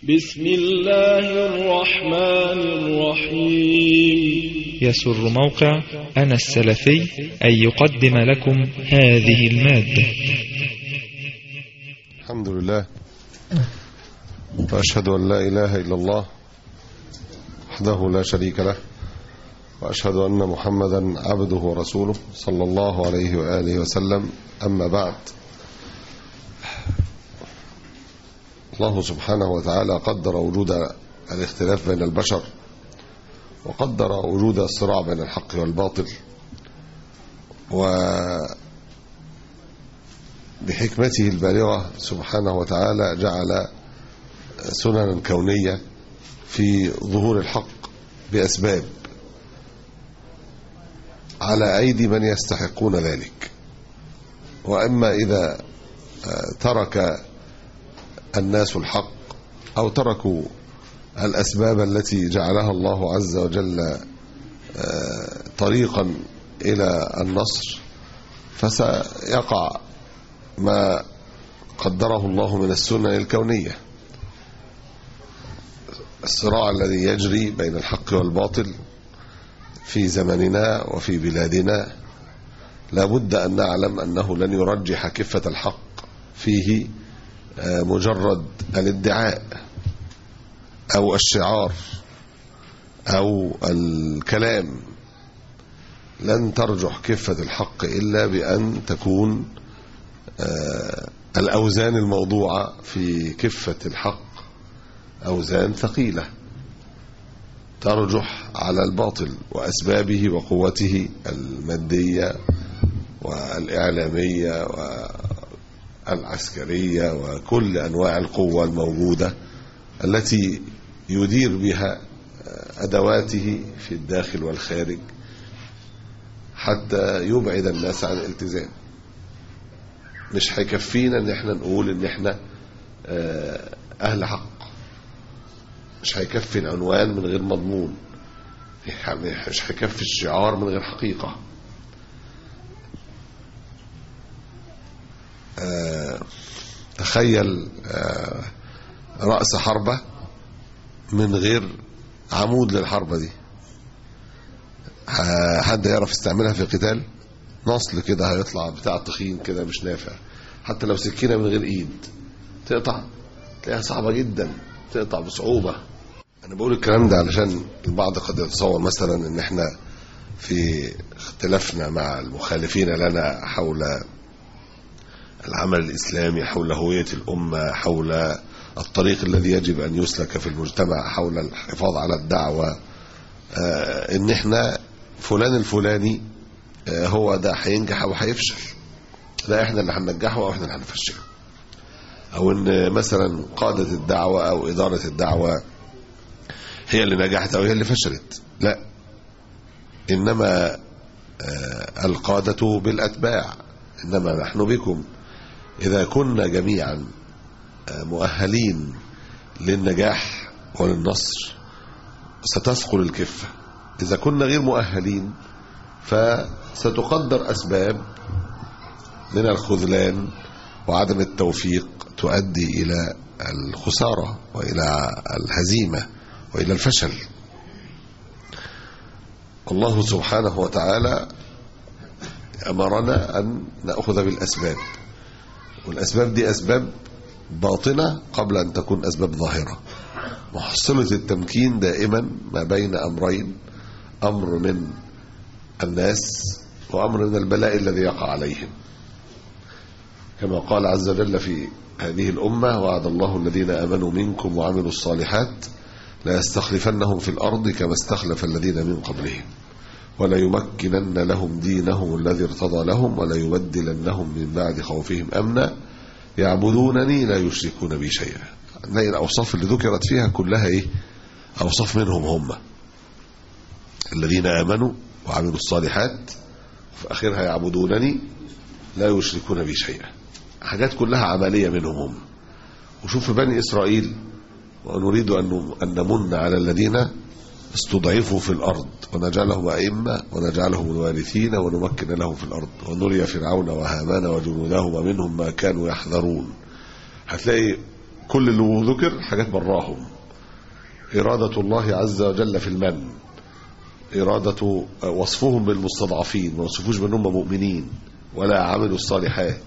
بسم الله الرحمن الرحيم يسر موقع أنا السلفي أن يقدم لكم هذه المادة الحمد لله وأشهد أن لا إله إلا الله وحده لا شريك له وأشهد أن محمدا عبده ورسوله صلى الله عليه وآله وسلم أما بعد الله سبحانه وتعالى قدر وجود الاختلاف بين البشر وقدر وجود الصراع بين الحق والباطل وبحكمته البالغة سبحانه وتعالى جعل سننا كونية في ظهور الحق بأسباب على أيدي من يستحقون ذلك وأما إذا ترك الناس الحق أو تركوا الأسباب التي جعلها الله عز وجل طريقا إلى النصر فسيقع ما قدره الله من السنة الكونية الصراع الذي يجري بين الحق والباطل في زمننا وفي بلادنا لابد أن نعلم أنه لن يرجح كفة الحق فيه مجرد الادعاء أو الشعار أو الكلام لن ترجح كفة الحق إلا بأن تكون الأوزان الموضوعة في كفة الحق أوزان ثقيلة ترجح على الباطل وأسبابه وقوته المادية والإعلامية والعسكرية وكل أنواع القوة الموجودة التي يدير بها أدواته في الداخل والخارج حتى يبعد الناس عن الالتزام مش هيكفينا ان احنا نقول ان احنا اهل حق مش هيكفي العنوان من غير مضمون مش هيكفي الشعار من غير حقيقة تخيل رأس حربة من غير عمود للحربة دي حد يعرف يستعملها في قتال نصل كده هيطلع بتاع تخين كده مش نافع حتى لو سكينة من غير ايد تقطع تلاقيها صعبة جدا تقطع بصعوبة انا بقول الكلام ده علشان البعض قد يتصور مثلا ان احنا في اختلافنا مع المخالفين لنا حول العمل الاسلامي حول هوية الامة حول الطريق الذي يجب ان يسلك في المجتمع حول الحفاظ على الدعوة اه ان احنا فلان الفلاني اه هو ده هينجح او هيفشل لا احنا اللي هننجحه او احنا اللي هنفشله او ان مثلا قادة الدعوة او ادارة الدعوة هي اللي نجحت او هي اللي فشلت لا انما اه القادة بالاتباع انما نحن بكم اذا كنا جميعا مؤهلين للنجاح وللنصر ستثقل الكفة إذا كنا غير مؤهلين فستقدر أسباب من الخذلان وعدم التوفيق تؤدي إلى الخسارة وإلى الهزيمة وإلى الفشل الله سبحانه وتعالى أمرنا أن نأخذ بالأسباب والأسباب دي أسباب باطنة قبل أن تكون أسباب ظاهرة محصلة التمكين دائما ما بين أمرين أمر من الناس وأمر من البلاء الذي يقع عليهم كما قال عز وجل في هذه الأمة وعد الله الذين آمنوا منكم وعملوا الصالحات لا يستخلفنهم في الأرض كما استخلف الذين من قبلهم ولا يمكنن لهم دينهم الذي ارتضى لهم ولا يبدلنهم من بعد خوفهم أمنا يعبدونني لا يشركون بي شيئا نلاقي الأوصاف اللي ذكرت فيها كلها إيه أوصاف منهم هم الذين آمنوا وعملوا الصالحات في آخرها يعبدونني لا يشركون بي شيئا حاجات كلها عملية منهم هم وشوف بني إسرائيل ونريد أن نمن على الذين استضعفوا في الأرض ونجعلهم أئمة ونجعلهم الوارثين ونمكن لهم في الأرض ونري فرعون وهامان وجنودهما منهم ما كانوا يحذرون هتلاقي كل اللي ذكر حاجات براهم إرادة الله عز وجل في المن إرادة وصفهم بالمستضعفين ما وصفوش بأنهم مؤمنين ولا عملوا الصالحات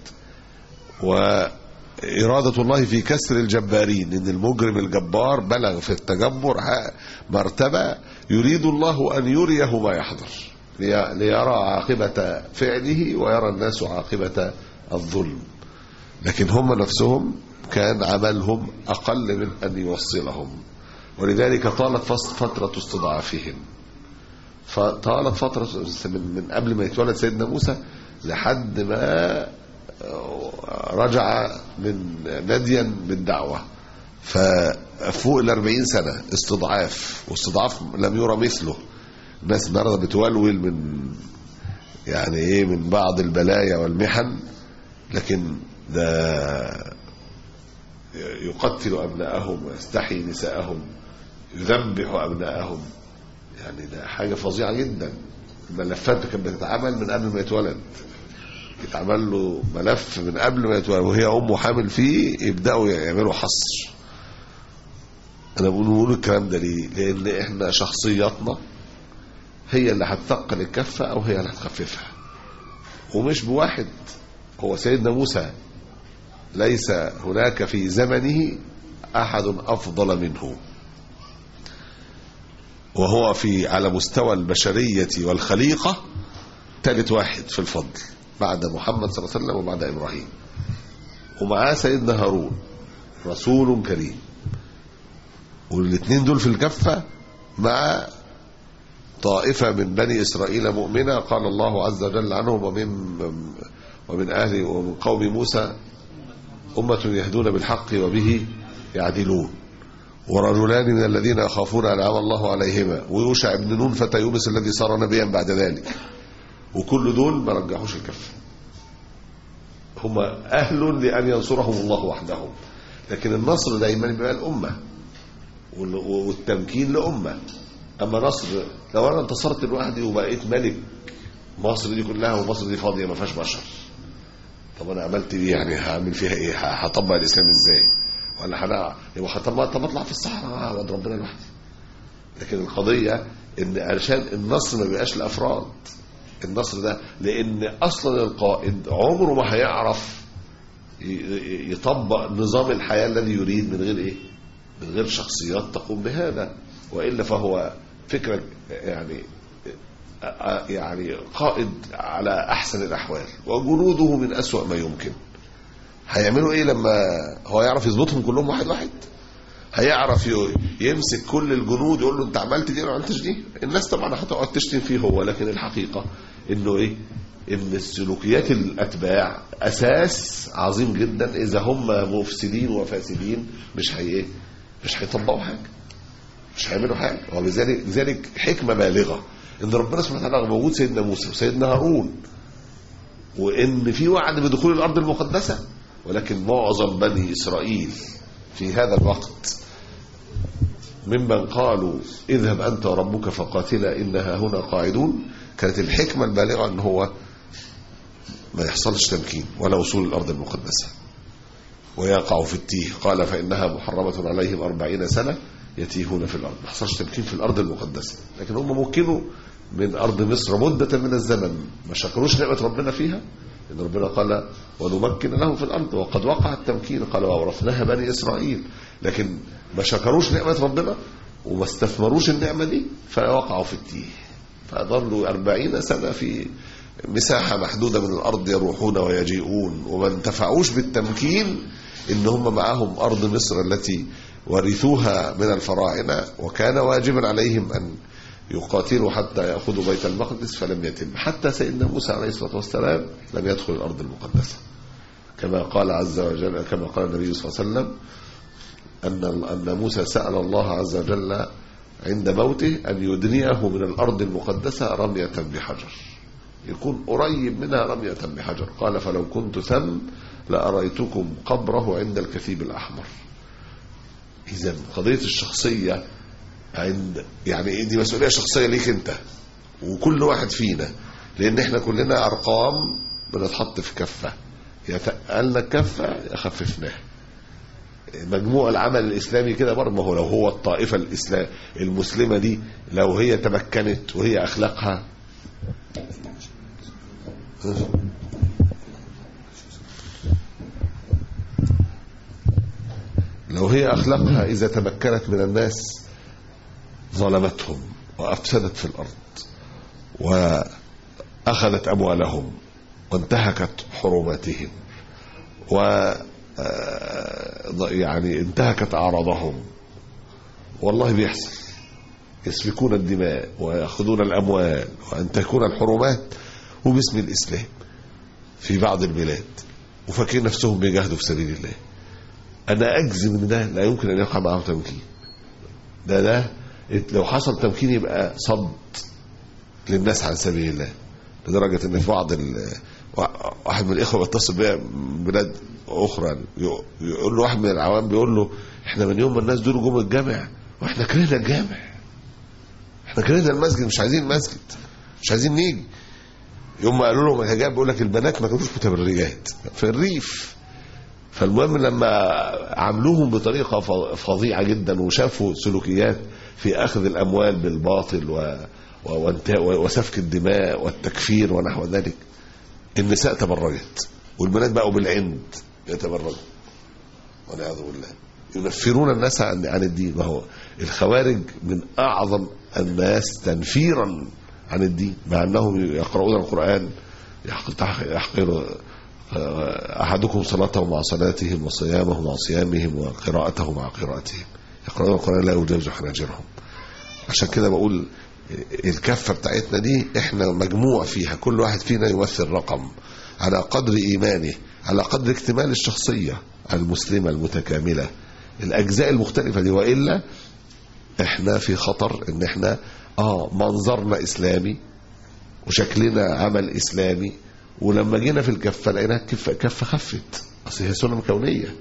وإرادة الله في كسر الجبارين إن المجرم الجبار بلغ في التجبر مرتبة يريد الله أن يريه ما يحضر ليرى عاقبة فعله ويرى الناس عاقبة الظلم لكن هم نفسهم كان عملهم أقل من أن يوصلهم ولذلك طالت فترة استضعافهم فطالت فترة من قبل ما يتولد سيدنا موسى لحد ما رجع من ناديا بالدعوة ففوق الأربعين سنة استضعاف واستضعاف لم يرى مثله الناس النهارده بتولول من يعني ايه من بعض البلايا والمحن لكن ده يقتل أبناءهم ويستحيي نساءهم يذبح أبناءهم يعني ده حاجة فظيعة جدا الملفات كانت بتتعمل من قبل ما يتولد يتعمل له ملف من قبل ما يتولد وهي أمه حامل فيه يبدأوا يعملوا حصر أنا بقول الكلام ده ليه لأن إحنا شخصياتنا هي اللي هتثقل الكفة أو هي اللي هتخففها ومش بواحد هو سيدنا موسى ليس هناك في زمنه أحد أفضل منه وهو في على مستوى البشرية والخليقة ثالث واحد في الفضل بعد محمد صلى الله عليه وسلم وبعد إبراهيم ومعاه سيدنا هارون رسول كريم والاثنين دول في الكفة مع طائفة من بني إسرائيل مؤمنة قال الله عز وجل عنهم ومن ومن أهل ومن قوم موسى أمة يهدون بالحق وبه يعدلون ورجلان من الذين يخافون أنعم الله عليهما ويوشع بن نون فتى يونس الذي صار نبيا بعد ذلك وكل دول ما رجحوش الكفة هم أهل لأن ينصرهم الله وحدهم لكن النصر دايما بيبقى الأمة والتمكين لأمة أما نصر لو أنا انتصرت لوحدي وبقيت ملك مصر دي كلها ومصر دي فاضية ما فيهاش بشر طب أنا عملت ايه يعني هعمل فيها إيه هطبق الإسلام إزاي ولا هنا يبقى هطبق طب أطلع في الصحراء وأد ربنا لوحدي لكن القضية إن علشان النصر ما بيبقاش لأفراد النصر ده لأن أصلا القائد عمره ما هيعرف يطبق نظام الحياة الذي يريد من غير إيه من غير شخصيات تقوم بهذا وإلا فهو فكرة يعني يعني قائد على أحسن الأحوال وجنوده من أسوأ ما يمكن هيعملوا إيه لما هو يعرف يظبطهم كلهم واحد واحد هيعرف يمسك كل الجنود يقول له انت عملت دي ولا ما عملتش دي الناس طبعا هتقعد تشتم فيه هو لكن الحقيقه انه ايه ان السلوكيات الاتباع اساس عظيم جدا اذا هم مفسدين وفاسدين مش هي ايه مش هيطبقوا حاجه مش هيعملوا حاجه وبذلك ذلك حكمه بالغه ان ربنا سبحانه وتعالى موجود سيدنا موسى وسيدنا هارون وان في وعد بدخول الارض المقدسه ولكن معظم بني اسرائيل في هذا الوقت ممن قالوا اذهب انت وربك فقاتلا انها هنا قاعدون كانت الحكمه البالغه ان هو ما يحصلش تمكين ولا وصول الارض المقدسه ويقع في التيه قال فانها محرمه عليهم أربعين سنه يتيهون في الارض ما حصلش تمكين في الارض المقدسه لكن هم مكنوا من ارض مصر مده من الزمن ما شكروش نعمه ربنا فيها ان ربنا قال ونمكن له في الارض وقد وقع التمكين قال واورثناها بني اسرائيل لكن ما شكروش نعمه ربنا وما استثمروش النعمه دي فوقعوا في التيه فظلوا أربعين سنه في مساحه محدوده من الارض يروحون ويجيئون وما انتفعوش بالتمكين ان هم معاهم ارض مصر التي ورثوها من الفراعنه وكان واجبا عليهم ان يقاتلوا حتى يأخذوا بيت المقدس فلم يتم حتى سيدنا موسى عليه الصلاة والسلام لم يدخل الأرض المقدسة كما قال عز وجل كما قال النبي صلى الله عليه وسلم أن أن موسى سأل الله عز وجل عند موته أن يدنيه من الأرض المقدسة رمية بحجر يكون قريب منها رمية بحجر قال فلو كنت ثم لأريتكم قبره عند الكثيب الأحمر إذا قضية الشخصية عند يعني دي مسؤوليه شخصيه ليك انت وكل واحد فينا لان احنا كلنا ارقام بنتحط في كفه يا تقلنا الكفه يا خففناها مجموع العمل الاسلامي كده برضه ما هو لو هو الطائفه الاسلام المسلمه دي لو هي تمكنت وهي اخلاقها لو هي اخلاقها اذا تمكنت من الناس ظلمتهم وافسدت في الارض واخذت اموالهم وانتهكت حرماتهم و آه، يعني انتهكت اعراضهم والله بيحصل يسفكون الدماء ويأخذون الأموال وينتهكون الحرمات وباسم الإسلام في بعض البلاد وفاكرين نفسهم بيجاهدوا في سبيل الله أنا أجزم إن ده لا يمكن أن يقع معه تمكين ده ده لو حصل تمكين يبقى صد للناس عن سبيل الله لدرجة إن في بعض ال- واحد من الإخوة بيتصل بيا من بلاد أخرى يقول له واحد من العوام بيقول له إحنا من يوم ما الناس دول جم الجامع وإحنا كرهنا الجامع إحنا كرهنا المسجد مش عايزين المسجد مش عايزين نيجي يوم ما قالوا لهم الحجاب بيقول لك البنات ما كانوش متبرجات في الريف فالمهم لما عاملوهم بطريقة ف- فظيعة جدا وشافوا سلوكيات في أخذ الأموال بالباطل و... و... وانت- وسفك الدماء والتكفير ونحو ذلك النساء تبرجت والبنات بقوا بالعند يتبرجوا والعياذ بالله ينفرون الناس عن عن الدين وهو الخوارج من اعظم الناس تنفيرا عن الدين مع انهم يقرؤون القران يحق- يحقر احدكم صلاتهم مع صلاتهم وصيامهم مع صيامهم وقراءته مع قراءتهم يقرؤون القران لا يجاوز حناجرهم عشان كده بقول الكفه بتاعتنا دي احنا مجموع فيها كل واحد فينا يمثل رقم على قدر ايمانه على قدر اكتمال الشخصيه المسلمه المتكامله الاجزاء المختلفه دي والا احنا في خطر ان احنا اه منظرنا اسلامي وشكلنا عمل اسلامي ولما جينا في الكفه لقينا كفه كفه خفت اصل هي سنه كونيه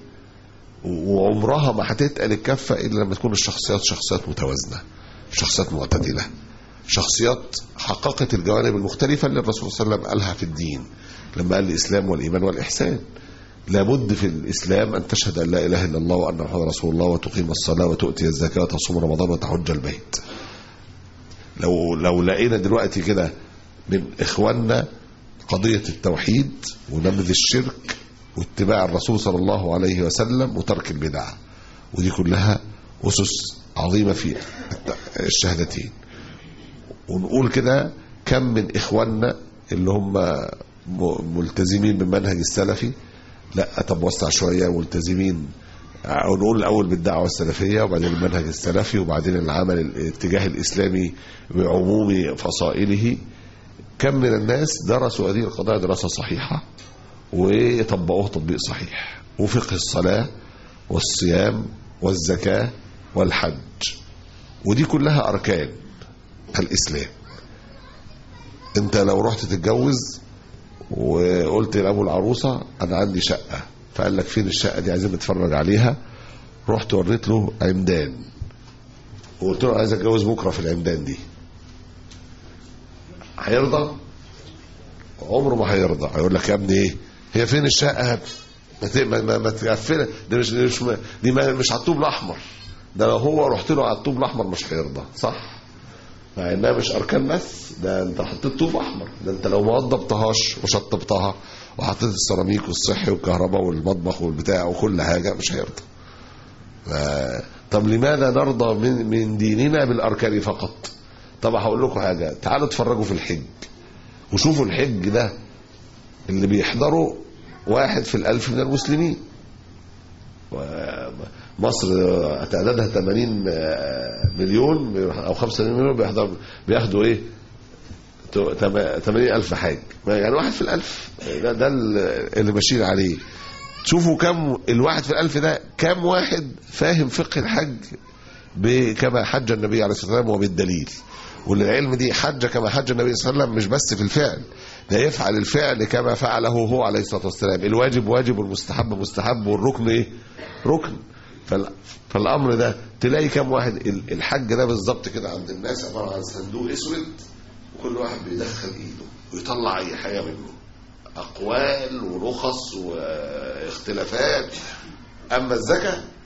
وعمرها ما هتتقل الكفه الا لما تكون الشخصيات شخصيات متوازنه شخصيات معتدله شخصيات حققت الجوانب المختلفه اللي الرسول صلى الله عليه وسلم قالها في الدين لما قال الاسلام والايمان والاحسان لابد في الاسلام ان تشهد ان لا اله الا الله وان محمدا رسول الله وتقيم الصلاه وتؤتي الزكاه وتصوم رمضان وتحج البيت لو لو لقينا دلوقتي كده من اخواننا قضيه التوحيد ونبذ الشرك واتباع الرسول صلى الله عليه وسلم وترك البدع ودي كلها اسس عظيمه في الشهادتين ونقول كده كم من اخواننا اللي هم م- ملتزمين بالمنهج السلفي لا طب وسع شويه ملتزمين أو نقول الاول بالدعوه السلفيه وبعدين المنهج السلفي وبعدين العمل الاتجاه الاسلامي بعموم فصائله كم من الناس درسوا هذه القضايا دراسه صحيحه وطبقوها تطبيق صحيح وفقه الصلاه والصيام والزكاه والحج ودي كلها اركان الاسلام انت لو رحت تتجوز وقلت لابو العروسه انا عندي شقه فقال لك فين الشقه دي عايزين نتفرج عليها رحت وريت له عمدان وقلت له عايز اتجوز بكره في العمدان دي هيرضى عمره ما هيرضى هيقول لك يا ابني ايه هي فين الشقه يا ابني؟ ما ت- ما ما, ما تقفلها دي مش دي مش دي ما مش على الطوب الاحمر ده لو هو رحت له على الطوب الاحمر مش هيرضى صح مع انها مش اركان بس ده انت حطيت طوب احمر ده انت لو ما وضبطهاش وشطبتها وحطيت السيراميك والصحي والكهرباء والمطبخ والبتاع وكل حاجه مش هيرضى ف- طب لماذا نرضى من من ديننا بالاركان فقط طب هقول لكم حاجه تعالوا اتفرجوا في الحج وشوفوا الحج ده اللي بيحضروا واحد في الألف من المسلمين مصر تعدادها 80 مليون او 5 مليون بيحضر بياخدوا ايه 80 ألف حاج يعني واحد في الألف ده, ده اللي ماشيين عليه شوفوا كم الواحد في الألف ده كم واحد فاهم فقه الحج ب- كما حج النبي عليه الصلاة والسلام وبالدليل وللعلم دي حج كما حج النبي صلى الله عليه وسلم مش بس في الفعل ده يفعل الفعل كما فعله هو عليه الصلاة والسلام الواجب واجب والمستحب مستحب والركن ايه ركن فال... فالامر ده تلاقي كم واحد ال- الحج ده بالظبط كده عند الناس عباره عن صندوق اسود وكل واحد بيدخل ايده ويطلع اي حاجه منه اقوال ورخص واختلافات اما الزكاه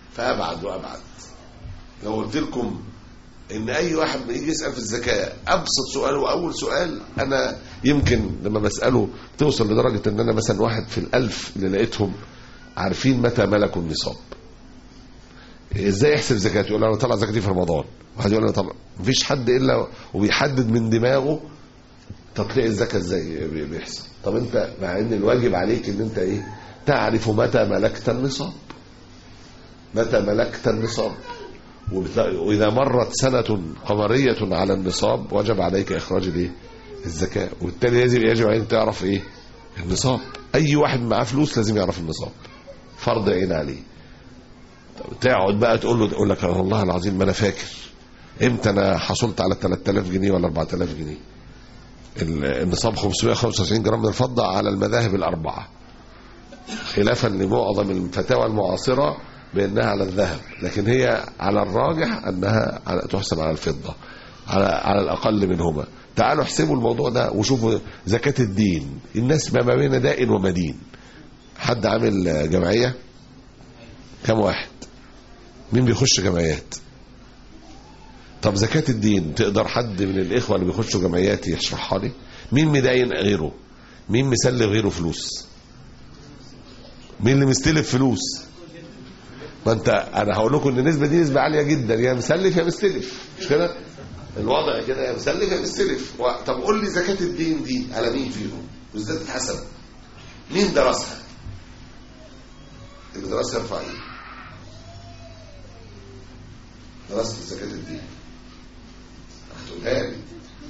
فابعد وابعد لو قلت لكم ان اي واحد ما يجي يسال في الزكاه ابسط سؤال واول سؤال انا يمكن لما بساله توصل لدرجه ان انا مثلا واحد في الالف اللي لقيتهم عارفين متى ملكوا النصاب ازاي يحسب زكاته يقول انا طلع زكاتي في رمضان واحد يقول انا طلع مفيش حد الا وبيحدد من دماغه تطليع الزكاه ازاي بي- بيحسب طب انت مع ان الواجب عليك ان انت ايه تعرف متى ملكت النصاب متى ملكت النصاب وبت- واذا مرت سنه قمريه على النصاب وجب عليك اخراج الايه الزكاه وبالتالي لازم يجب عليك تعرف ايه النصاب اي واحد معاه فلوس لازم يعرف النصاب فرض عين عليه تقعد بقى تقول له تقول لك والله العظيم ما انا فاكر امتى انا حصلت على 3000 جنيه ولا 4000 جنيه ال- النصاب 595 جرام من الفضه على المذاهب الاربعه خلافا لمعظم الفتاوى المعاصره بانها على الذهب لكن هي على الراجح انها على تحسب على الفضه على على الاقل منهما تعالوا احسبوا الموضوع ده وشوفوا زكاه الدين الناس ما بين دائن ومدين حد عامل جمعيه كم واحد مين بيخش جمعيات طب زكاة الدين تقدر حد من الإخوة اللي بيخشوا جمعيات يشرحها لي مين مدين غيره مين مسلف غيره فلوس مين اللي مستلف فلوس ما انت انا هقول لكم ان النسبه دي نسبه عاليه جدا يا مسلف يا مستلف مش كده الوضع كده يا مسلف يا مستلف و... طب قول لي زكاه الدين دي على مين فيهم وازاي تتحسب مين درسها اللي درسها يرفع ايده درست زكاة الدين هتقولها لي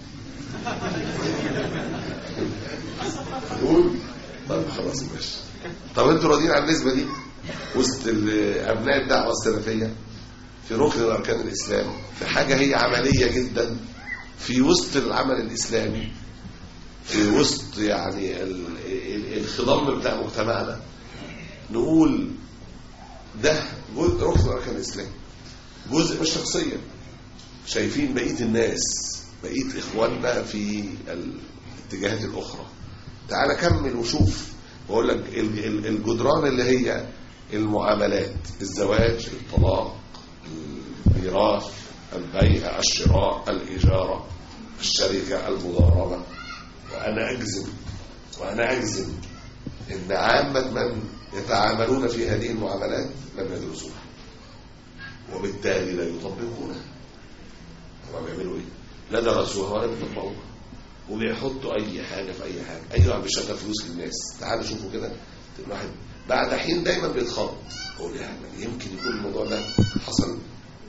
قول طب خلاص ماشي طب انتوا راضيين عن النسبة دي وسط ال- ابناء الدعوة السلفية في ركن من اركان الاسلام في حاجة هي عملية جدا في وسط العمل الاسلامي في وسط يعني ال- ال- الخضم بتاع مجتمعنا نقول ده جزء ركن من اركان الاسلام جزء مش شخصيا شايفين بقيه الناس بقيه اخواننا في الاتجاهات الاخرى تعال كمل وشوف بقول لك ال- ال- الجدران اللي هي المعاملات الزواج الطلاق الميراث البيع الشراء الاجاره الشركه المضاربه وانا اجزم وانا اجزم ان عامه من يتعاملون في هذه المعاملات لم يدرسوها وبالتالي لا يطبقونها هما بيعملوا ايه لا درسوها ولا بيطبقوها وبيحطوا اي حاجه في اي حاجه اي واحد بيشغل فلوس للناس تعالوا شوفوا كده الواحد بعد حين دايما بيتخض يقول يعني يمكن يكون الموضوع ده حصل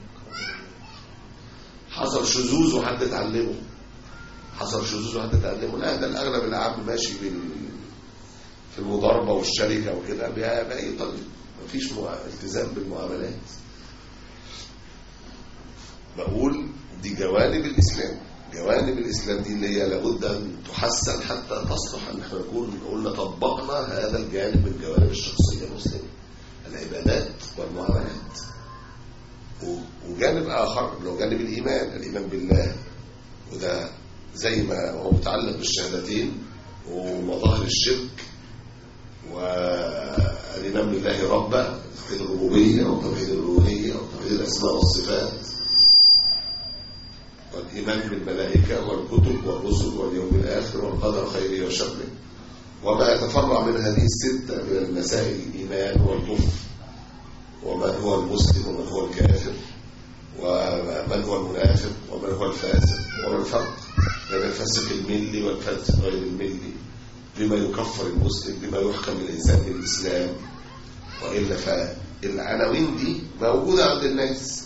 حصل شذوذ وحد اتعلمه حصل شذوذ وحد اتعلمه لا ده الاغلب العام ماشي بال في المضاربه والشركه وكده باي طريقه مفيش مع- التزام بالمعاملات بقول دي جوانب الاسلام جوانب الاسلام دي اللي هي لابد ان تحسن حتى تصلح ان احنا نكون قلنا طبقنا هذا الجانب من جوانب الشخصيه المسلمه العبادات والمعاملات و- وجانب اخر اللي هو جانب الايمان الايمان بالله وده زي ما هو متعلق بالشهادتين ومظاهر الشرك والإيمان بالله ربا توحيد الربوبية وتوحيد الألوهية وتوحيد الأسماء والصفات والإيمان بالملائكة والكتب والرسل واليوم الآخر والقدر خيره وشره وما يتفرع من هذه الستة من المسائل الإيمان والكفر ومن هو المسلم ومن هو الكافر ومن هو المنافق ومن هو الفاسق وما الفرق بين الفاسق الملي والفاسق غير الملي بما يكفر المسلم بما يحكم الإنسان بالإسلام وإلا فالعناوين دي موجودة عند الناس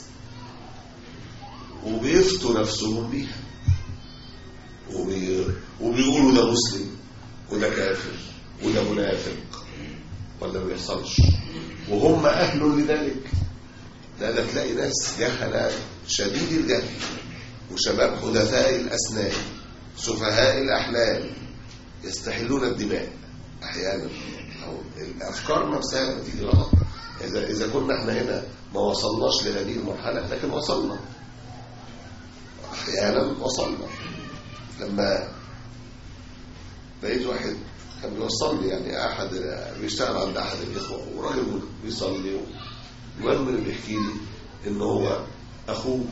وبيفتوا نفسهم بيها وبي... وبيقولوا ده مسلم وده كافر وده منافق ولا ما بيحصلش وهم أهل لذلك لا ده تلاقي ناس جهلة شديد الجهل وشباب حدثاء الأسنان سفهاء الأحلام يستحلون الدماء أحيانا أو الأفكار نفسها لما تيجي غلط إذا إذا كنا احنا هنا ما وصلناش لهذه المرحلة لكن وصلنا أحيانا وصلنا لما لقيت واحد كان بيوصل لي يعني أحد بيشتغل عند أحد الإخوة وراجل بيصلي المهم اللي بيحكي لي ان هو اخوه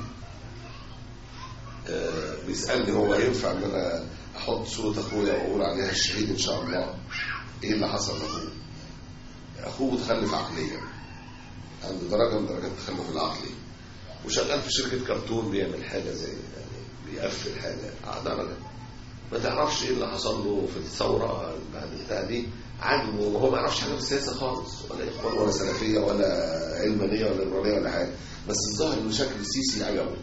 آه، بيسالني هو ينفع ان انا احط صوره اخويا واقول عليها الشهيد ان شاء الله ايه اللي حصل لاخوه اخوه متخلف عقليا عنده درجه من درجات التخلف العقلي وشغال في شركه كرتون بيعمل حاجه زي يعني بيقفل حاجه على درجه ما تعرفش ايه اللي حصل له في الثوره بعد البتاع دي عجبه وهو ما يعرفش حاجه في السياسه خالص ولا اخوان ولا سلفيه ولا علمانيه ولا ليبراليه ولا حاجه بس الظاهر ان شكل السيسي عجبه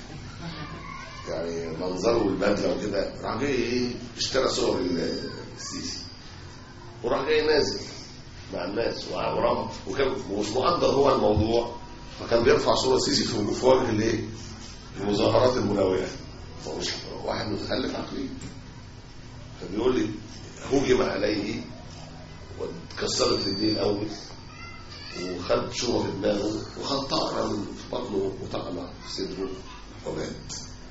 يعني منظره والبدله وكده راح جاي ايه اشترى صور ال- السيسي وراح جاي نازل مع الناس ورغم وكان مش مقدر هو الموضوع فكان بيرفع صوره السيسي في في وجه الايه؟ المظاهرات المناوئه فهو مش واحد متخلف عقليا فبيقول لي هجم عليه واتكسرت رجليه الاول وخد شومه في دماغه وخد طقره من في بطنه وطقمه في صدره ومات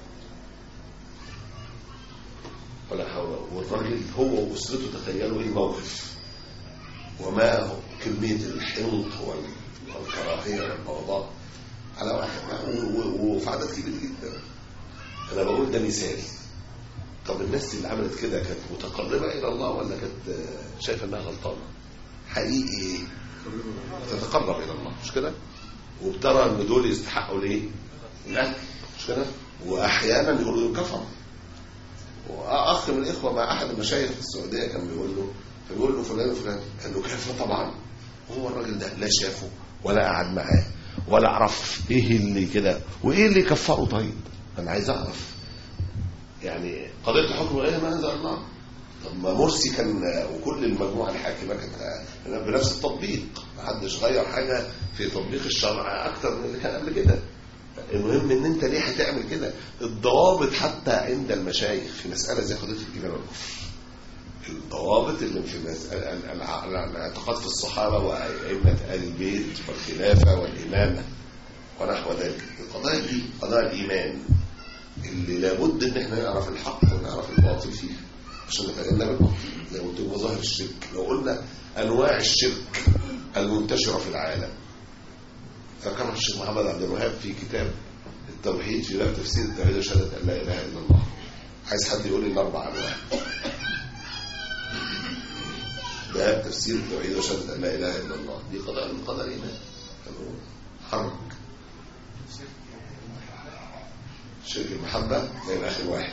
ولا حول والراجل هو واسرته تخيلوا ايه الموقف وما هو كميه الحنق وال- والكراهيه والبغضاء على واحد و- و- وفي عدد كبير جدا انا بقول ده مثال طب الناس اللي عملت كده كانت متقربه الى الله ولا كانت آه، شايفه انها غلطانه حقيقي ايه تتقرب الى الله مش كده وبترى ان دول يستحقوا ليه الاكل مش كده واحيانا يقولوا دول كفر واخ من الاخوه مع احد المشايخ في السعوديه كان بيقول له فبيقول له فلان وفلان قال له كافر طبعا هو الراجل ده لا شافه ولا قعد معاه ولا عرف ايه اللي كده وايه اللي كفره طيب انا عايز اعرف يعني قضيه الحكم غير ما انزل الله طب ما مرسي كان وكل المجموعه الحاكمه كانت بنفس التطبيق ما حدش غير حاجه في تطبيق الشرع اكتر من اللي كان قبل كده المهم ان انت ليه هتعمل كده الضوابط حتى عند المشايخ في مساله زي قضيه الايمان والكفر الضوابط اللي في مسألة الع- الع- الاعتقاد في الصحابه وائمه ال البيت والخلافه والامامه ونحو ذلك القضايا دي قضايا الايمان اللي لابد ان احنا نعرف الحق ونعرف الباطل فيها عشان نتجنب الباطل زي ما قلت لكم مظاهر الشرك لو قلنا انواع الشرك المنتشره في العالم ذكرها الشيخ محمد عبد الوهاب في كتاب التوحيد في باب تفسير التوحيد وشهاده ان لا اله الا الله عايز حد يقول لي الاربع انواع باب تفسير التوحيد وشهاده ان لا اله الا الله دي قضايا من قضايا الايمان حرك شرك المحبة ده يبقى آخر واحد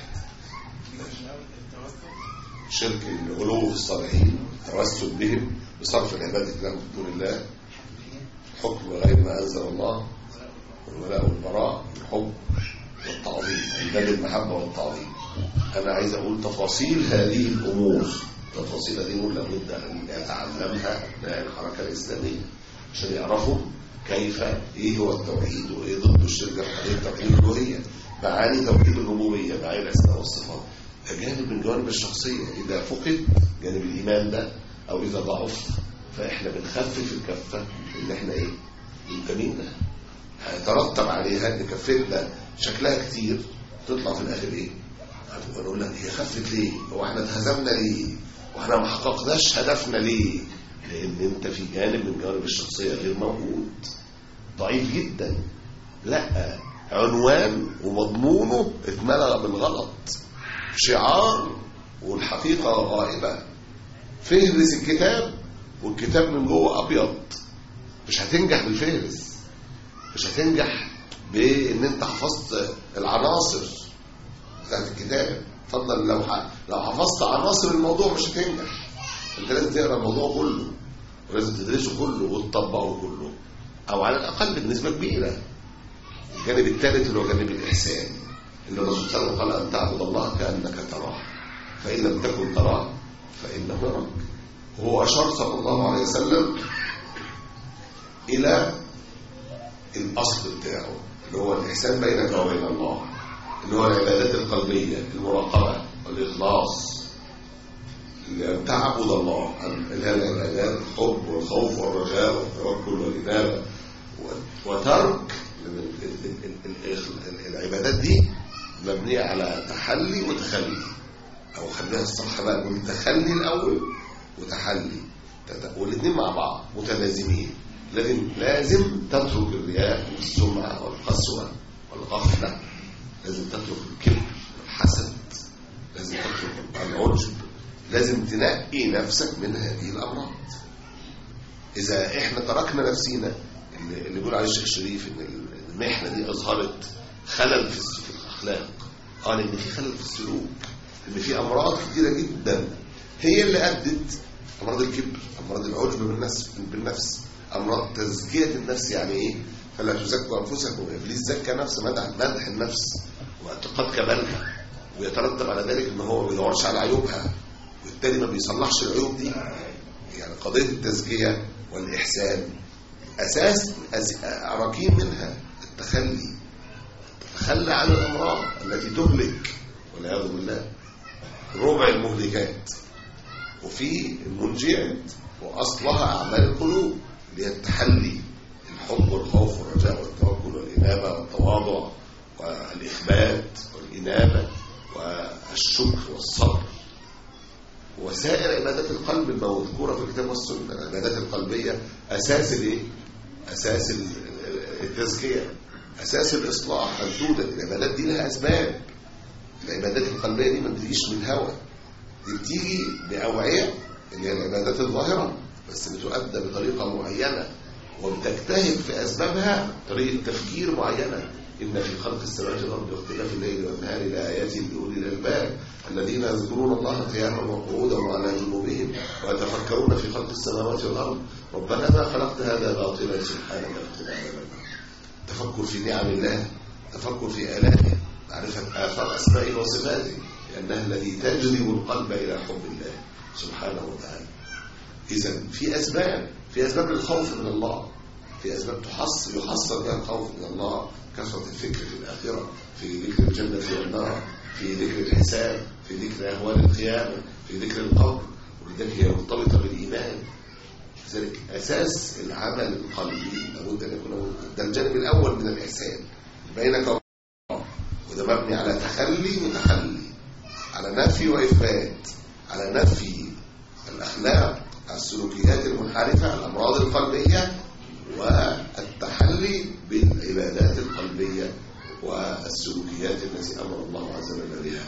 شرك الغلو في الصالحين التوسل بهم بصرف العبادة لهم من دون الله حكم غير ما أنزل الله والولاء والبراء الحب والتعظيم عباد المحبة والتعظيم أنا عايز أقول تفاصيل هذه الأمور تفاصيل هذه الأمور لابد أن يتعلمها أبناء الحركة الإسلامية عشان يعرفوا كيف ايه هو التوحيد وايه ضد الشرك في قضيه توحيد الالوهيه معاني توحيد الربوبيه معاني الاسماء والصفات ده جانب من جوانب الشخصيه اذا فقد جانب الايمان ده او اذا ضعف فاحنا بنخفف الكفه اللي احنا ايه منتمين لها هيترتب عليها ان كفتنا شكلها كتير تطلع في الاخر ايه نقول لك هي خفت ليه هو احنا اتهزمنا ليه واحنا ما حققناش هدفنا ليه لان انت في جانب من جوانب الشخصيه غير موجود ضعيف جدا لا عنوان ومضمونه اتملأ بالغلط شعار والحقيقه غائبه فهرس الكتاب والكتاب من جوه ابيض مش هتنجح بالفهرس مش هتنجح بان انت حفظت العناصر بتاعت الكتاب اتفضل لو ح... لو حفظت عناصر الموضوع مش هتنجح انت لازم تقرا الموضوع كله ولازم تدرسه كله وتطبقه كله او على الاقل بنسبه كبيره الجانب الثالث اللي هو جانب الاحسان اللي الرسول صلى الله عليه وسلم قال ان تعبد الله كانك تراه فان لم تكن تراه فانه يراك وهو اشار صلى الله عليه وسلم الى الاصل بتاعه اللي هو الاحسان بينك وبين الله اللي هو العبادات القلبيه المراقبه والاخلاص أن تعبد الله اللي هي العبادات الحب والخوف والرجاء والتوكل والإنابة وترك العبادات دي مبنية على تحلي وتخلي أو خليها الصح بقى نقول تخلي الأول وتحلي والاثنين مع بعض متلازمين لازم لازم تترك الرياء والسمعة والقسوة والغفلة لازم تترك الكبر والحسد لازم تترك العجب لازم تنقي نفسك من هذه الأمراض إذا إحنا تركنا نفسينا اللي اللي بيقول عليه الشيخ شريف إن المحنة دي أظهرت خلل في الس- في الأخلاق قال إن في خلل في السلوك إن في أمراض كتيرة جدا هي اللي أدت أمراض الكبر أمراض العجب بالنفس بالنفس أمراض تزكية النفس يعني إيه فلا تزكوا أنفسكم إبليس زكى نفسه مدح مدح النفس واعتقاد كمالها ويترتب على ذلك إن هو ما بيدورش على عيوبها والتاني ما بيصلحش العيوب دي يعني قضية التزكية والإحسان أساس أز- أراكين منها التخلي تتخلى عن الأمراض التي تهلك والعياذ بالله ربع المهلكات وفي المنجيات وأصلها أعمال القلوب اللي هي التحلي الحب والخوف والرجاء والتوكل والإنابة والتواضع والإخبات والإنابة والشكر والصبر وسائر عبادات القلب المذكورة في الكتاب والسنة العبادات القلبية أساس الإيه؟ أساس ال- التزكية أساس الإصلاح أن توجد العبادات دي لها أسباب العبادات القلبية دي ما بتجيش من هوى دي بتيجي بأوعية اللي هي العبادات الظاهرة بس بتؤدى بطريقة معينة وبتجتهد في أسبابها طريقة تفكير معينة إن في خلق السماوات والأرض واختلاف الليل والنهار لآيات لأولي الألباب الذين يذكرون الله قياما وقعودا وعلى جنوبهم ويتفكرون في خلق السماوات والأرض ربنا ما خلقت هذا باطلا سبحانك فقنا عذاب النار تفكر في نعم الله تفكر في آلائه معرفة آثار أسمائه وصفاته لأنها الذي تجذب القلب إلى حب الله سبحانه وتعالى إذا في أسباب في أسباب للخوف من الله في أسباب تحصل يحصل بها الخوف من الله كثرة الفكر في الآخرة في ذكر الجنة والنار في ذكر الحساب في ذكر أهوال القيامة في ذكر القبر ولذلك هي مرتبطة بالإيمان لذلك أساس العمل القلبي لابد أن يكون موجود. ده الجانب الأول من الإحسان بينك وبين الله وده مبني على تخلي وتحلي على نفي وإثبات على نفي الأخلاق السلوكيات المنحرفة الأمراض القلبية والتحلي بالعبادات القلبية والسلوكيات التي أمر الله عز وجل بها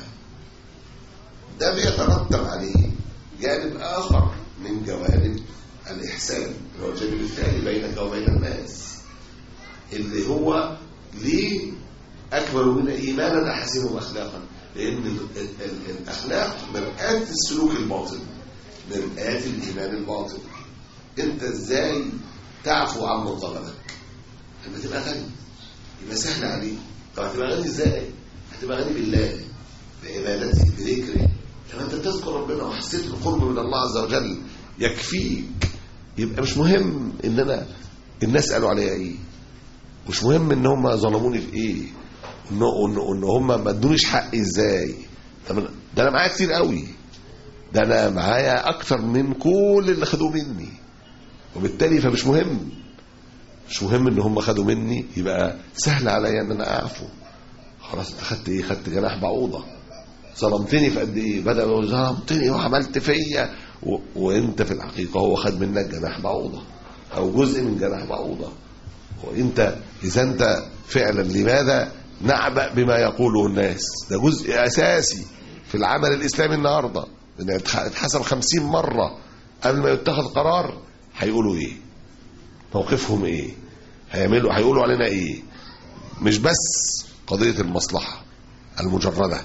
ده بيترتب عليه جانب آخر من جوانب الإحسان اللي هو الجانب الثاني بينك وبين الناس اللي هو ليه أكبر من إيمانا أحسنهم أخلاقا لأن ال- ال- ال- الأخلاق مرآة السلوك الباطن مرآة الإيمان الباطن أنت إزاي تعفو عمن ظلمك لما تبقى غني يبقى سهل عليك طب هتبقى غني إزاي هتبقى غني بالله بعبادته بذكره لما أنت تذكر ربنا وحسيت بالقرب من الله عز وجل يكفيك يبقى مش مهم إن أنا الناس قالوا عليا إيه مش مهم ان هم ظلموني في ايه ان ان ان هم ما ادونيش حقي ازاي طب أنا- ده انا معايا كتير قوي ده انا معايا اكتر من كل اللي خدوه مني وبالتالي فمش مهم مش مهم ان هم خدوا مني يبقى سهل عليا ان انا اعفو خلاص انت خدت ايه خدت جناح بعوضه ظلمتني في قد ايه بدا يقول ظلمتني وعملت فيا و... وانت في الحقيقه هو خد منك جناح بعوضه او جزء من جناح بعوضه وانت اذا انت فعلا لماذا نعبأ بما يقوله الناس ده جزء اساسي في العمل الاسلامي النهارده ان اتح- اتحسب خمسين مره قبل ما يتخذ قرار هيقولوا ايه موقفهم ايه هيعملوا هيقولوا علينا ايه مش بس قضيه المصلحه المجرده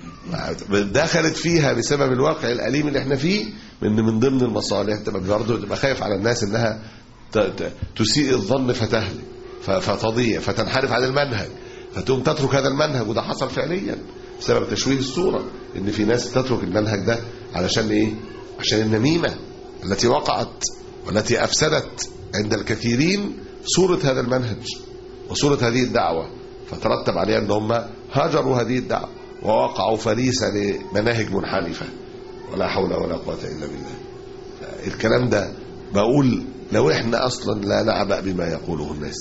دخلت فيها بسبب الواقع الاليم اللي احنا فيه ان من ضمن المصالح تبقى برضه تبقى خايف على الناس انها ت- ت- تسيء الظن فتهلك ف- فتضيع فتنحرف عن المنهج فتقوم تترك هذا المنهج وده حصل فعليا بسبب تشويه الصوره ان في ناس تترك المنهج ده علشان ايه؟ عشان النميمه التي وقعت والتي افسدت عند الكثيرين صوره هذا المنهج وصوره هذه الدعوه فترتب عليها ان هم هاجروا هذه الدعوه ووقعوا فريسه لمناهج منحرفه ولا حول ولا قوه الا بالله الكلام ده بقول لو احنا اصلا لا نعبأ بما يقوله الناس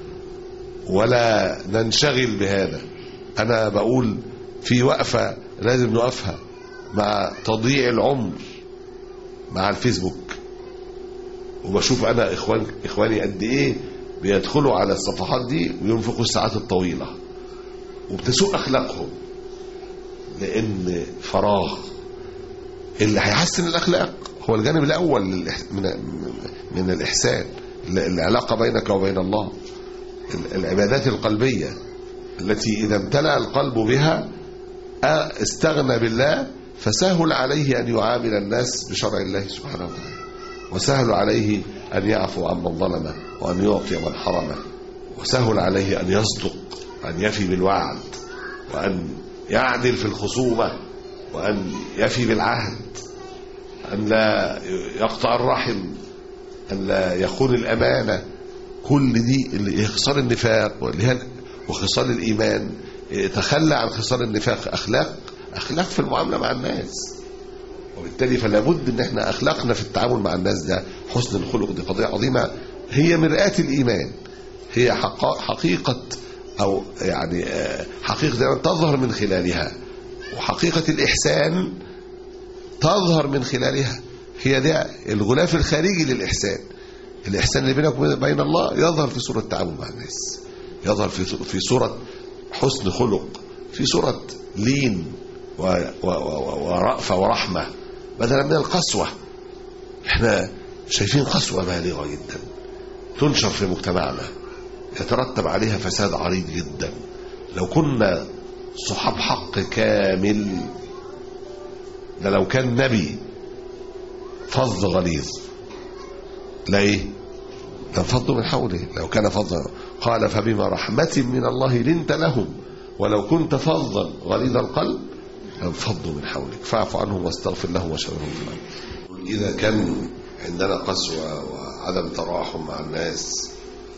ولا ننشغل بهذا انا بقول في وقفه لازم نقفها مع تضييع العمر مع الفيسبوك وبشوف انا اخوان اخواني قد ايه بيدخلوا على الصفحات دي وينفقوا الساعات الطويله وبتسوء اخلاقهم لان فراغ اللي هيحسن الاخلاق هو الجانب الاول للإح- من من الاحسان ال- العلاقه بينك وبين الله ال- العبادات القلبيه التي اذا امتلأ القلب بها آه، استغنى بالله فسهل عليه ان يعامل الناس بشرع الله سبحانه وتعالى وسهل عليه ان يعفو عمن ظلمه وان يعطي من حرمه وسهل عليه ان يصدق وان يفي بالوعد وان يعدل في الخصومه وان يفي بالعهد أن لا يقطع الرحم أن لا يخون الأمانة كل دي اللي خصال النفاق واللي هي- وخصال الإيمان تخلى عن خصال النفاق أخلاق أخلاق في المعاملة مع الناس وبالتالي فلا بد ان احنا اخلاقنا في التعامل مع الناس ده حسن الخلق دي قضيه عظيمه هي مرآة الايمان هي حقا- حقيقه او يعني آه، حقيقه الإيمان تظهر من خلالها وحقيقه الاحسان تظهر من خلالها هي ده الغلاف الخارجي للإحسان الإحسان اللي بينك وبين الله يظهر في صورة التعامل مع الناس يظهر في في صورة حسن خلق في صورة لين و- و- و- ورأفة ورحمة بدلا من القسوة احنا شايفين قسوة بالغة جدا تنشر في مجتمعنا يترتب عليها فساد عريض جدا لو كنا صحاب حق كامل ده لو كان نبي فظ غليظ لا ايه لانفضوا من حوله لو كان فظا قال فبما رحمة من الله لنت لهم ولو كنت فظا غليظ القلب لانفضوا من حولك فاعف عنهم واستغفر لهم وشاورهم في الامر اذا كان عندنا قسوة وعدم تراحم مع الناس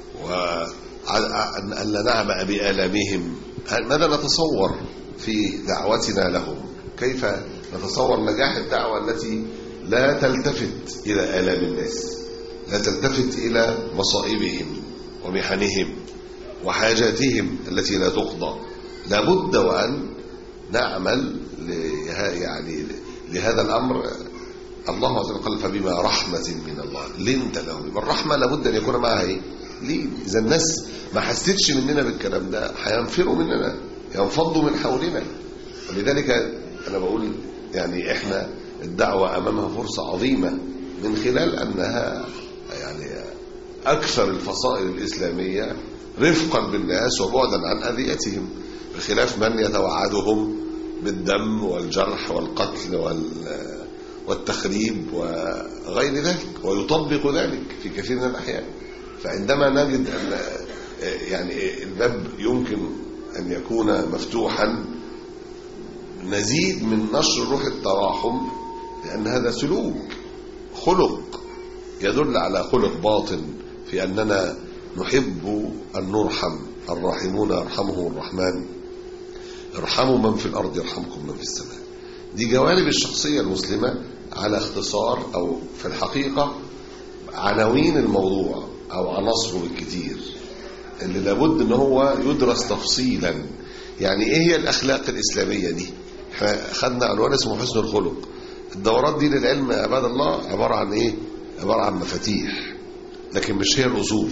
وأن لا نعبأ بآلامهم ماذا نتصور في دعوتنا لهم كيف نتصور نجاح الدعوة التي لا تلتفت إلى آلام الناس لا تلتفت إلى مصائبهم ومحنهم وحاجاتهم التي لا تقضى لابد وأن نعمل له- يعني لهذا الأمر الله عز وجل قال فبما رحمة من الله لنت لهم يبقى الرحمة لابد أن يكون معها إيه؟ لين إذا الناس ما حستش مننا بالكلام ده هينفروا مننا ينفضوا من حولنا ولذلك أنا بقول يعني إحنا الدعوة أمامها فرصة عظيمة من خلال أنها يعني أكثر الفصائل الإسلامية رفقا بالناس وبعدا عن أذيتهم بخلاف من يتوعدهم بالدم والجرح والقتل وال والتخريب وغير ذلك ويطبق ذلك في كثير من الأحيان فعندما نجد أن يعني الباب يمكن أن يكون مفتوحا نزيد من نشر روح التراحم لأن هذا سلوك خلق يدل على خلق باطن في أننا نحب أن نرحم الراحمون يرحمهم الرحمن ارحموا من في الأرض يرحمكم من في السماء دي جوانب الشخصية المسلمة على اختصار أو في الحقيقة عناوين الموضوع أو عناصره بالكتير اللي لابد ان هو يدرس تفصيلا يعني ايه هي الاخلاق الاسلاميه دي احنا خدنا عنوان اسمه حسن الخلق الدورات دي للعلم يا عباد الله عباره عن ايه عباره عن مفاتيح لكن مش هي الاصول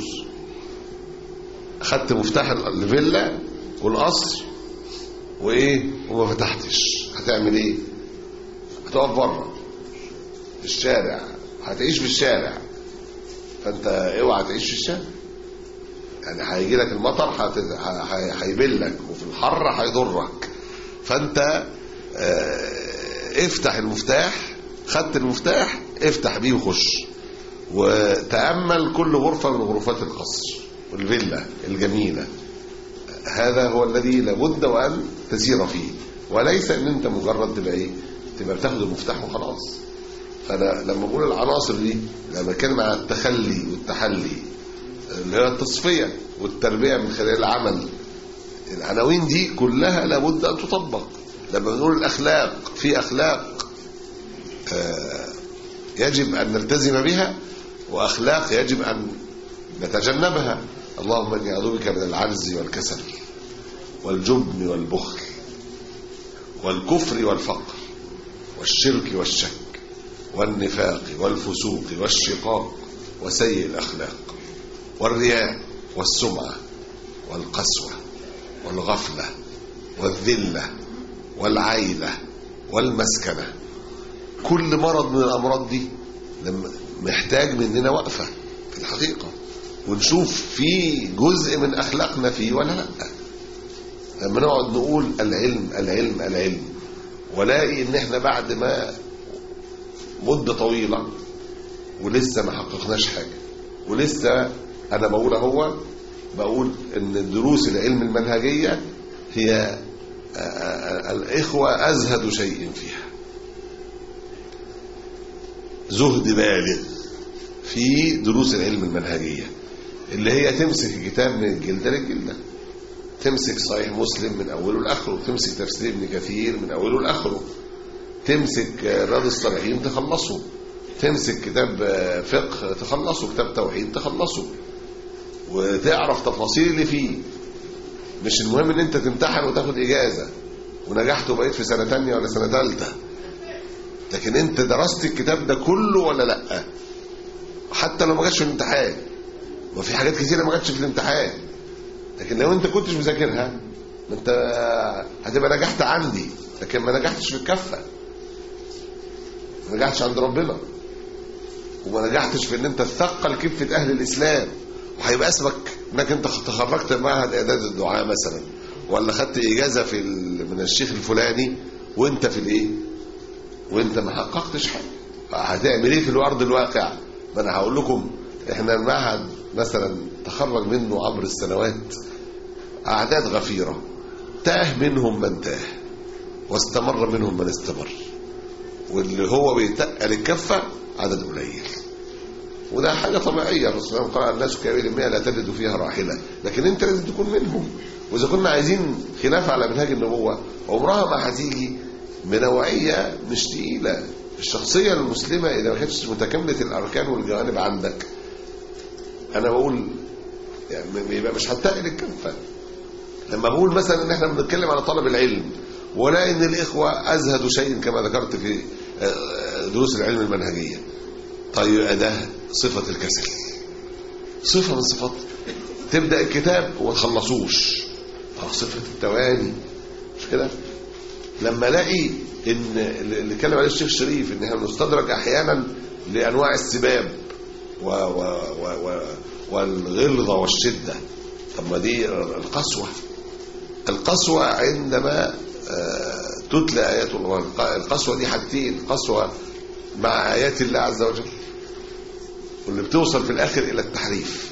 خدت مفتاح الفيلا والقصر وايه وما فتحتش هتعمل ايه هتقف بره في الشارع هتعيش في الشارع فانت اوعى تعيش في الشارع يعني هيجي لك المطر هت- ه- ه- هيبلك وفي الحر هيضرك فانت آه، افتح المفتاح خدت المفتاح افتح بيه وخش وتأمل كل غرفة من غرفات القصر والفيلا الجميلة هذا هو الذي لابد وأن تسير فيه وليس ان انت مجرد تبقى ايه تبقى بتاخد المفتاح وخلاص فانا لما بقول العناصر دي لما بتكلم عن التخلي والتحلي اللي هي التصفية والتربية من خلال العمل العناوين دي كلها لابد أن تطبق لما بنقول الأخلاق في أخلاق آه، يجب أن نلتزم بها وأخلاق يجب أن نتجنبها اللهم إني أعوذ بك من العجز والكسل والجبن والبخل والكفر والفقر والشرك والشك والنفاق والفسوق والشقاق وسيء الأخلاق والرياء والسمعة والقسوة والغفلة والذلة والعيلة والمسكنة كل مرض من الأمراض دي لما محتاج مننا وقفة في الحقيقة ونشوف في جزء من أخلاقنا فيه ولا لا لما نقعد نقول العلم العلم العلم ولاقي ان احنا بعد ما مدة طويلة ولسه ما حققناش حاجة ولسه انا بقول اهو بقول ان دروس العلم المنهجية هي الإخوة أزهد شيء فيها زهد بالغ في دروس العلم المنهجية اللي هي تمسك الكتاب من الجلدة للجلدة تمسك صحيح مسلم من أوله لآخره تمسك تفسير ابن كثير من أوله لآخره تمسك رياض الصالحين تخلصه تمسك كتاب فقه تخلصه كتاب توحيد تخلصه وتعرف تفاصيل اللي فيه مش المهم ان انت تمتحن وتاخد اجازه ونجحت وبقيت في سنه تانية ولا سنه ثالثه لكن انت درست الكتاب ده كله ولا لا حتى لو ما جاتش في الامتحان وفي حاجات كتيره ما جاتش في الامتحان لكن لو انت كنتش مذاكرها ما انت هتبقى نجحت عندي لكن ما نجحتش في الكفه ما نجحتش عند ربنا وما نجحتش في ان انت تثقل كفه اهل الاسلام وهيبقى اسمك انك انت تخرجت معهد اعداد الدعاء مثلا ولا خدت اجازه في من الشيخ الفلاني وانت في الايه وانت ما حققتش حاجه هتعمل ايه في الارض الواقع ما انا هقول لكم احنا المعهد مثلا تخرج منه عبر السنوات اعداد غفيره تاه منهم من تاه واستمر منهم من استمر واللي هو بيتقل الكفه عدد قليل وده حاجة طبيعية الرسول صلى الله عليه وسلم قال الناس كبير المئة لا تجد فيها راحلة لكن انت لازم تكون منهم واذا كنا عايزين خلاف على منهاج النبوة عمرها ما هتيجي بنوعية مش تقيلة الشخصية المسلمة إذا ما كانتش متكاملة الأركان والجوانب عندك أنا بقول يعني يبقى مش هتقل الكفة لما بقول مثلا إن إحنا بنتكلم على طلب العلم ولا إن الإخوة أزهد شيء كما ذكرت في دروس العلم المنهجية طيب ده صفة الكسل صفة من صفات تبدأ الكتاب وما تخلصوش أو صفة التواني مش كده لما الاقي ان اللي اتكلم عليه الشيخ شريف ان احنا بنستدرج احيانا لانواع السباب و و و و والغلظه والشده طب ما دي القسوه القسوه عندما تتلى ايات الله القسوه دي حاجتين قسوه مع ايات الله عز وجل واللي بتوصل في الاخر الى التحريف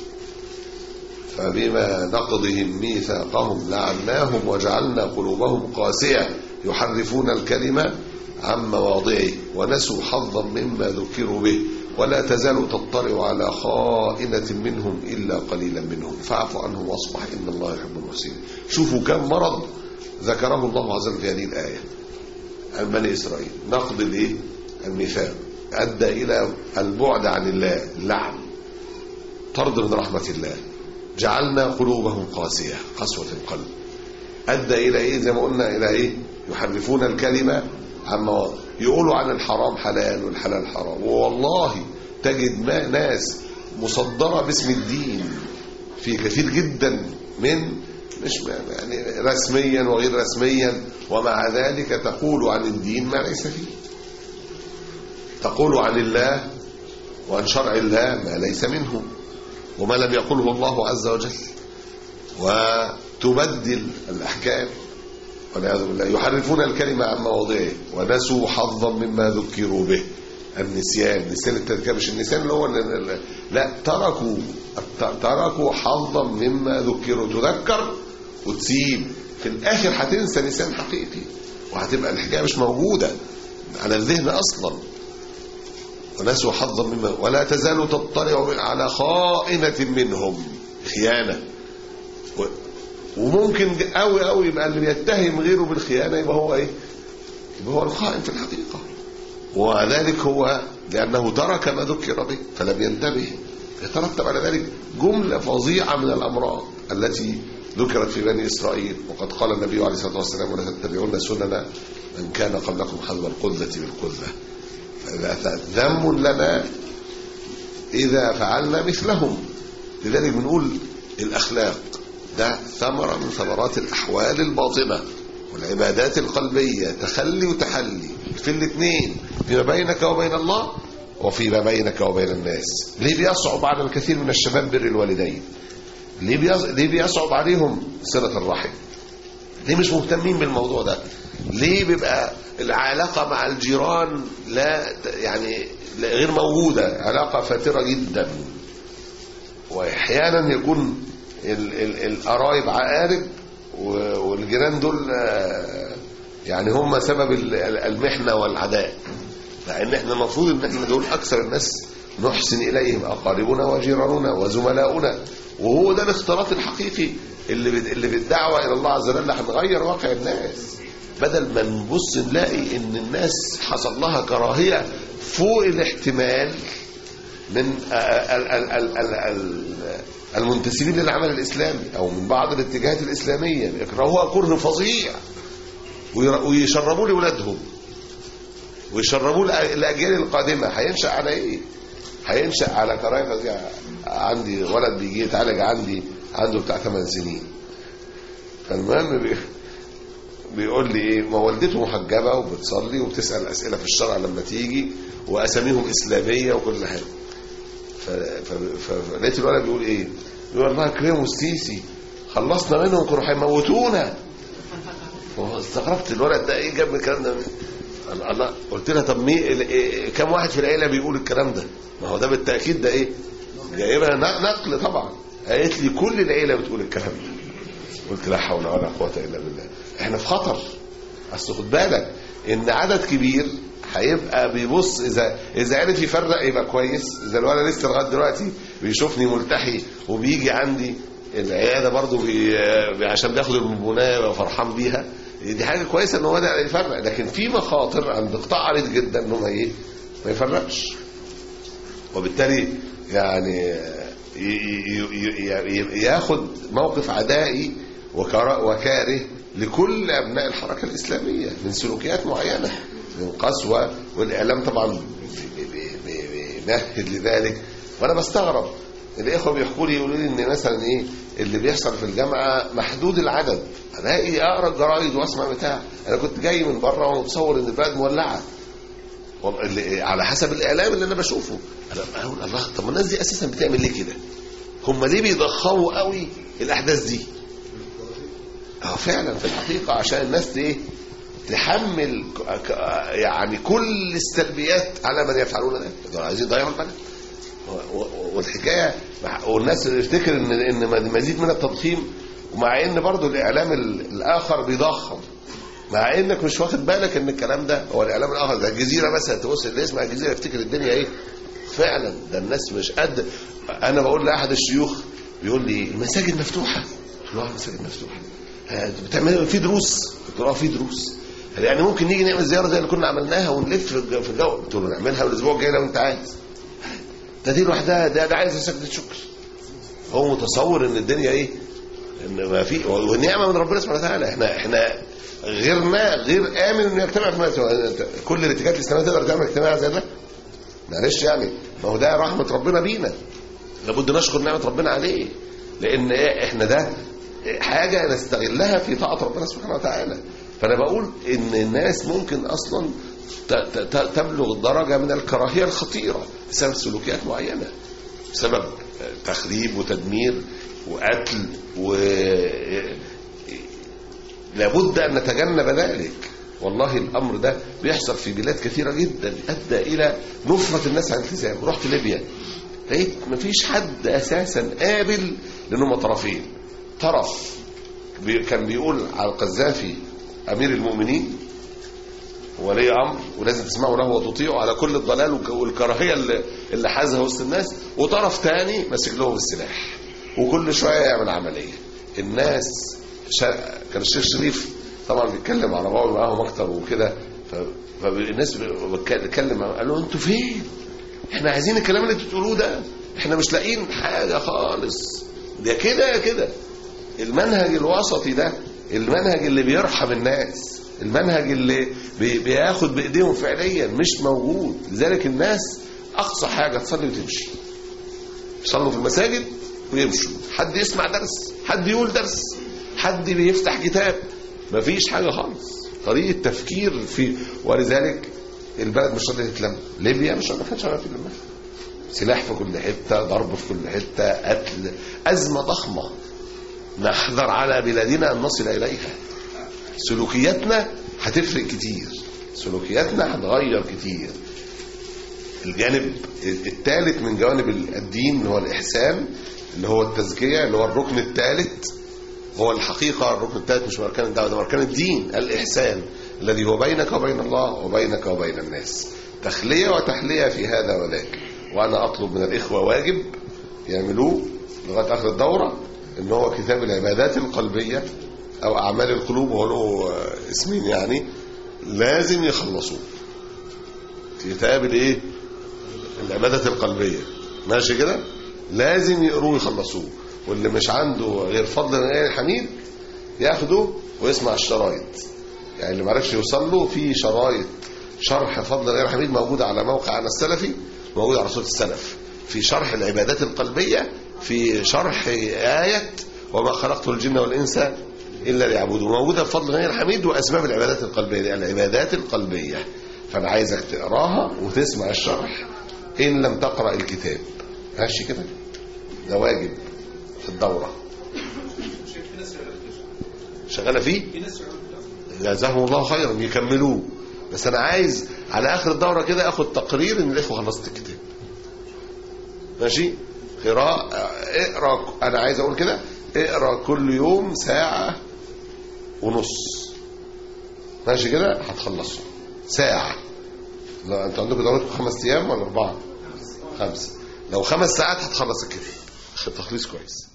فبما نقضهم ميثاقهم لعناهم وجعلنا قلوبهم قاسيه يحرفون الكلمة عن مواضعه ونسوا حظا مما ذكروا به ولا تزال تطلع على خائنة منهم إلا قليلا منهم فاعف عنهم واصفح إن الله يحب المحسنين شوفوا كم مرض ذكره الله عز وجل في هذه الآية عن بني إسرائيل نقض الإيه؟ الميثاق أدى إلى البعد عن الله اللعن طرد من رحمة الله جعلنا قلوبهم قاسية قسوة القلب أدى إلى إيه زي ما قلنا إلى إيه يحرفون الكلمة عن مواضع يقولوا عن الحرام حلال والحلال حرام والله تجد ما ناس مصدرة باسم الدين في كثير جدا من مش يعني رسميا وغير رسميا ومع ذلك تقول عن الدين ما ليس فيه تقول عن الله وعن شرع الله ما ليس منه وما لم يقله الله عز وجل وتبدل الأحكام والعياذ بالله يحرفون الكلمة عن مواضعه ونسوا حظا مما ذكروا به النسيان نسيان التذكير مش النسيان اللي هو لا تركوا تركوا حظا مما ذكروا تذكر وتسيب في الاخر هتنسى نسيان حقيقي وهتبقى الحكايه مش موجوده على الذهن اصلا ونسوا حظا مما ولا تزال تطلع على خائنة منهم خيانة وممكن قوي قوي يبقى اللي بيتهم غيره بالخيانه يبقى هو ايه؟ يبقى هو الخائن في الحقيقه. وذلك هو لانه ترك ما ذكر به فلم ينتبه يترتب على ذلك جمله فظيعه من الامراض التي ذكرت في بني اسرائيل وقد قال النبي عليه الصلاه والسلام ولا تتبعون سنن من كان قبلكم حذو القذة بالقذة ذم لنا إذا فعلنا مثلهم لذلك بنقول الأخلاق ده ثمرة من ثمرات الأحوال الباطنة والعبادات القلبية تخلي وتحلي في الاثنين فيما بينك وبين الله وفيما بينك وبين الناس ليه بيصعب على الكثير من الشباب بر الوالدين ليه بيص- ليه بيصعب عليهم صلة الرحم ليه مش مهتمين بالموضوع ده ليه بيبقى العلاقة مع الجيران لا ت- يعني لا- غير موجودة علاقة فاترة جدا واحيانا يكون ال- ال- القرايب عقارب و- والجيران دول آه، يعني هم سبب ال- ال- المحنة والعداء لان احنا المفروض ان احنا دول اكثر الناس نحسن اليهم اقاربنا وجيراننا وزملاؤنا وهو ده الاختلاط الحقيقي اللي بد- اللي في الدعوه الى الله عز وجل هنغير واقع الناس بدل ما نبص نلاقي ان الناس حصل لها كراهيه فوق الاحتمال من ال- ال- ال- ال- ال- ال- المنتسبين للعمل الاسلامي او من بعض الاتجاهات الاسلاميه يكرهوها كره فظيع وير- ويشربوا لاولادهم ويشربوه لأ- الاجيال القادمه هينشا على ايه هينشا على كراهيه فظيعه عندي ولد بيجي يتعالج عندي عنده بتاع 8 سنين فالمهم بي... بيقول لي ايه ما والدته محجبه وبتصلي وبتسال اسئله في الشرع لما تيجي واساميهم اسلاميه وكل حاجه ف... ف... ف... فلقيت الولد بيقول ايه بيقول الله يكرمه السيسي خلصنا منهم كانوا هيموتونا استغربت الولد ده ايه جاب من الكلام ده قال الله قلت لها طب مين ال- إيه- كم واحد في العيله بيقول الكلام ده ما هو ده بالتاكيد ده ايه جايبها ن- نقل طبعا قالت لي كل العيله بتقول الكلام ده قلت لا حول ولا قوه الا بالله احنا في خطر اصل خد بالك ان عدد كبير هيبقى بيبص اذا اذا عرف يفرق يبقى كويس اذا الولد لسه لغايه دلوقتي بيشوفني ملتحي وبيجي عندي العياده برضه بي عشان بياخد البونايه ويبقى فرحان بيها دي حاجه كويسه ان هو بدأ يفرق لكن في مخاطر عند قطاع عريض جدا انه ما ايه ما يفرقش وبالتالي يعني ي- ي- ي- ي- ياخد موقف عدائي وكرا- وكاره لكل ابناء الحركه الاسلاميه من سلوكيات معينه من قسوه والاعلام طبعا بي- بي- بي- بيمهد لذلك وانا بستغرب الاخوه بيحكوا لي يقولوا لي ان مثلا ايه اللي بيحصل في الجامعه محدود العدد الاقي اقرا الجرايد واسمع بتاع انا كنت جاي من بره ومتصور ان البلد مولعه والله اللي على حسب الاعلام اللي انا بشوفه انا اقول الله طب ما الناس دي اساسا بتعمل ليه كده هم ليه بيضخموا قوي الاحداث دي اه فعلا في الحقيقه عشان الناس ايه تحمل ك- ك- يعني كل السلبيات على من يفعلون ذلك دول عايزين يضيعوا البلد و- و- والحكايه والناس اللي تفتكر ان ان مزيد من التضخيم ومع ان برضو الاعلام ال- الاخر بيضخم مع انك مش واخد بالك ان الكلام ده هو الاعلام الاخر ده الجزيره مثلا تبص اللي يسمع الجزيره يفتكر الدنيا ايه فعلا ده الناس مش قد انا بقول لاحد الشيوخ بيقول لي المساجد مفتوحه قلت له اه المساجد مفتوحه آه، بتعملوا في دروس قلت له اه في دروس قال يعني ممكن نيجي نعمل زياره زي اللي كنا عملناها ونلف في الجو- في الجو قلت له نعملها الاسبوع الجاي لو انت عايز ده دي لوحدها ده ده عايز سجده شكر هو متصور ان الدنيا ايه ان ما في والنعمه من ربنا سبحانه وتعالى احنا احنا غيرنا غير امن انه يجتمع في مجلس. كل الاتجاهات الاسلاميه تقدر تعمل اجتماع زي ده معلش يعني ما هو ده رحمه ربنا بينا لابد نشكر نعمه ربنا عليه لان إيه احنا ده حاجه نستغلها في طاعه ربنا سبحانه وتعالى فانا بقول ان الناس ممكن اصلا ت- ت- ت- تبلغ درجه من الكراهيه الخطيره بسبب سلوكيات معينه بسبب تخريب وتدمير وقتل و لابد ان نتجنب ذلك والله الامر ده بيحصل في بلاد كثيره جدا ادى الى نفره الناس عن الالتزام رحت ليبيا لقيت مفيش حد اساسا قابل لانهم طرفين طرف بي- كان بيقول على القذافي امير المؤمنين ولي امر ولازم تسمعوا له وتطيعوا على كل الضلال والك- والكراهيه اللي, اللي حازها وسط الناس وطرف تاني ماسك لهم السلاح وكل شويه يعمل عمليه الناس شا... كان الشيخ شريف طبعا بيتكلم على بعض معاهم اكتر وكده ف... فالناس بتكلم قال له انتوا فين؟ احنا عايزين الكلام اللي انتوا بتقولوه ده احنا مش لاقيين حاجه خالص ده كده يا كده المنهج الوسطي ده المنهج اللي بيرحم الناس المنهج اللي بي- بياخد بايديهم فعليا مش موجود لذلك الناس اقصى حاجه تصلي وتمشي يصلوا في المساجد ويمشوا حد يسمع درس حد يقول درس حد بيفتح كتاب مفيش حاجة خالص طريقة تفكير في ولذلك البلد مش راضية تتلم ليبيا مش راضية تتلم في المسجد سلاح في كل حتة ضرب في كل حتة قتل أزمة ضخمة نحذر على بلادنا أن نصل إليها سلوكياتنا هتفرق كتير سلوكياتنا هتغير كتير الجانب الثالث من جوانب الدين اللي هو الإحسان اللي هو التزكية اللي هو الركن الثالث هو الحقيقة الركن الثالث مش أركان الدعوة ده أركان الدين الإحسان الذي هو بينك وبين الله وبينك وبين الناس تخلية وتحلية في هذا وذاك وأنا أطلب من الإخوة واجب يعملوه لغاية آخر الدورة إن هو كتاب العبادات القلبية أو أعمال القلوب هو له آه، اسمين يعني لازم يخلصوه كتاب الإيه؟ العبادة القلبية ماشي كده لازم يقروه يخلصوه واللي مش عنده غير فضل غير الحميد ياخده ويسمع الشرايط يعني اللي معرفش يوصل له في شرايط شرح فضل غير الحميد موجودة على موقع أنا السلفي موجودة على صوت السلف في شرح العبادات القلبية في شرح آية وما خلقت الجن والإنس إلا ليعبدون موجودة بفضل غير الحميد وأسباب العبادات القلبية دي العبادات القلبية فأنا عايزك تقراها وتسمع الشرح إن لم تقرأ الكتاب ماشي كده ده واجب في الدورة شغالة فيه جزاهم الله خيرا يكملوه بس أنا عايز على آخر الدورة كده أخد تقرير إن الإخوة خلصت الكتاب ماشي قراءة اقرا أنا عايز أقول كده اقرا كل يوم ساعة ونص ماشي كده هتخلصوا ساعة لا انتوا عندكم دورتكم خمس ايام ولا اربعة خمسة لو خمس ساعات هتخلص الكتاب تخليص كويس